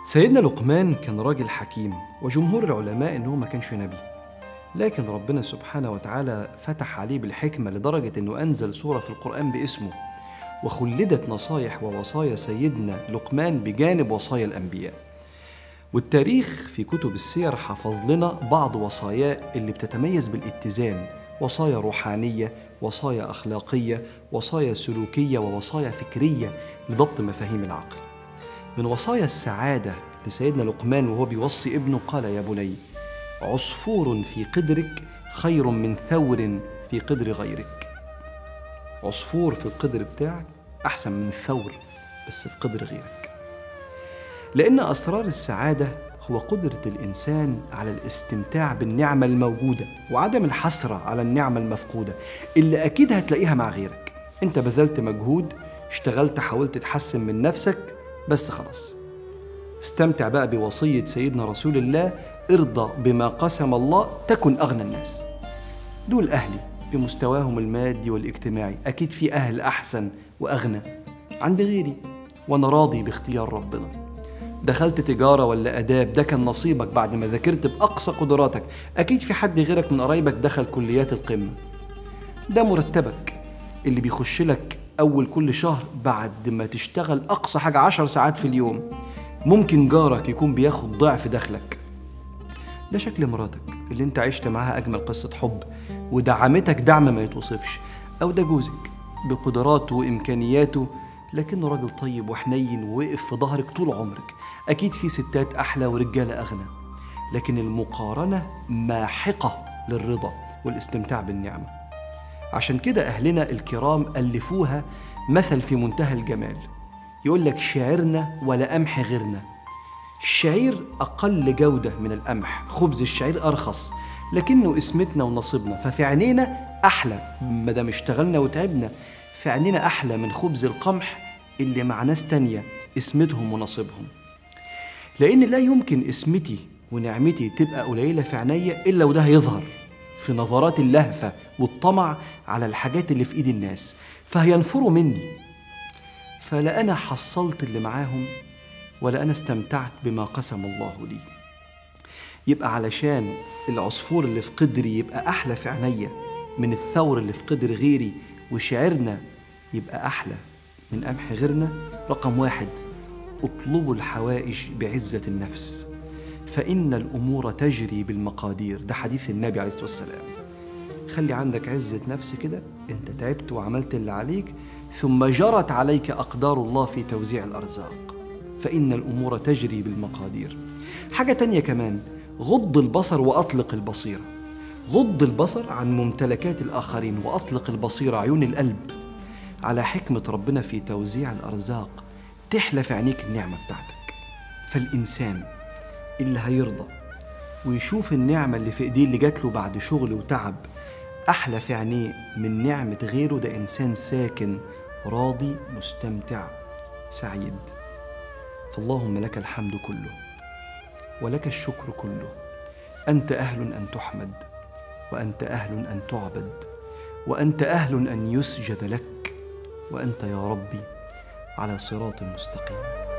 سيدنا لقمان كان راجل حكيم وجمهور العلماء انه ما كانش نبي لكن ربنا سبحانه وتعالى فتح عليه بالحكمة لدرجة انه انزل سورة في القرآن باسمه وخلدت نصايح ووصايا سيدنا لقمان بجانب وصايا الانبياء والتاريخ في كتب السير حفظ لنا بعض وصاياه اللي بتتميز بالاتزان وصايا روحانية وصايا أخلاقية وصايا سلوكية ووصايا فكرية لضبط مفاهيم العقل من وصايا السعادة لسيدنا لقمان وهو بيوصي ابنه قال يا بني عصفور في قدرك خير من ثور في قدر غيرك عصفور في القدر بتاعك أحسن من ثور بس في قدر غيرك لأن أسرار السعادة هو قدرة الإنسان على الاستمتاع بالنعمة الموجودة وعدم الحسرة على النعمة المفقودة اللي أكيد هتلاقيها مع غيرك أنت بذلت مجهود اشتغلت حاولت تحسن من نفسك بس خلاص استمتع بقى بوصية سيدنا رسول الله ارضى بما قسم الله تكن أغنى الناس دول أهلي بمستواهم المادي والاجتماعي أكيد في أهل أحسن وأغنى عند غيري وأنا راضي باختيار ربنا دخلت تجارة ولا آداب ده كان نصيبك بعد ما ذاكرت بأقصى قدراتك أكيد في حد غيرك من قرايبك دخل كليات القمة ده مرتبك اللي بيخش لك أول كل شهر بعد ما تشتغل أقصى حاجة عشر ساعات في اليوم ممكن جارك يكون بياخد ضعف دخلك ده شكل مراتك اللي انت عشت معاها أجمل قصة حب ودعمتك دعم ما يتوصفش أو ده جوزك بقدراته وإمكانياته لكنه راجل طيب وحنين ووقف في ظهرك طول عمرك أكيد في ستات أحلى ورجالة أغنى لكن المقارنة ماحقة للرضا والاستمتاع بالنعمة عشان كده أهلنا الكرام ألفوها مثل في منتهى الجمال يقول لك شعرنا ولا قمح غيرنا الشعير أقل جودة من القمح خبز الشعير أرخص لكنه اسمتنا ونصيبنا ففي عينينا أحلى ما دام اشتغلنا وتعبنا في عينينا أحلى من خبز القمح اللي مع ناس تانية اسمتهم ونصيبهم لأن لا يمكن اسمتي ونعمتي تبقى قليلة في عينيا إلا وده هيظهر في نظرات اللهفة والطمع على الحاجات اللي في إيد الناس فهينفروا مني فلا أنا حصلت اللي معاهم ولا أنا استمتعت بما قسم الله لي يبقى علشان العصفور اللي في قدري يبقى أحلى في عينيا من الثور اللي في قدر غيري وشعرنا يبقى أحلى من قمح غيرنا رقم واحد اطلبوا الحوائج بعزة النفس فإن الأمور تجري بالمقادير ده حديث النبي عليه الصلاة والسلام خلي عندك عزة نفس كده انت تعبت وعملت اللي عليك ثم جرت عليك أقدار الله في توزيع الأرزاق فإن الأمور تجري بالمقادير حاجة تانية كمان غض البصر وأطلق البصيرة غض البصر عن ممتلكات الآخرين وأطلق البصيرة عيون القلب على حكمة ربنا في توزيع الأرزاق تحلى في عينيك النعمة بتاعتك فالإنسان اللي هيرضى ويشوف النعمة اللي في إيديه اللي جات له بعد شغل وتعب أحلى في عينيه من نعمة غيره ده إنسان ساكن راضي مستمتع سعيد فاللهم لك الحمد كله ولك الشكر كله أنت أهل أن تحمد وأنت أهل أن تعبد وأنت أهل أن يسجد لك وأنت يا ربي على صراط مستقيم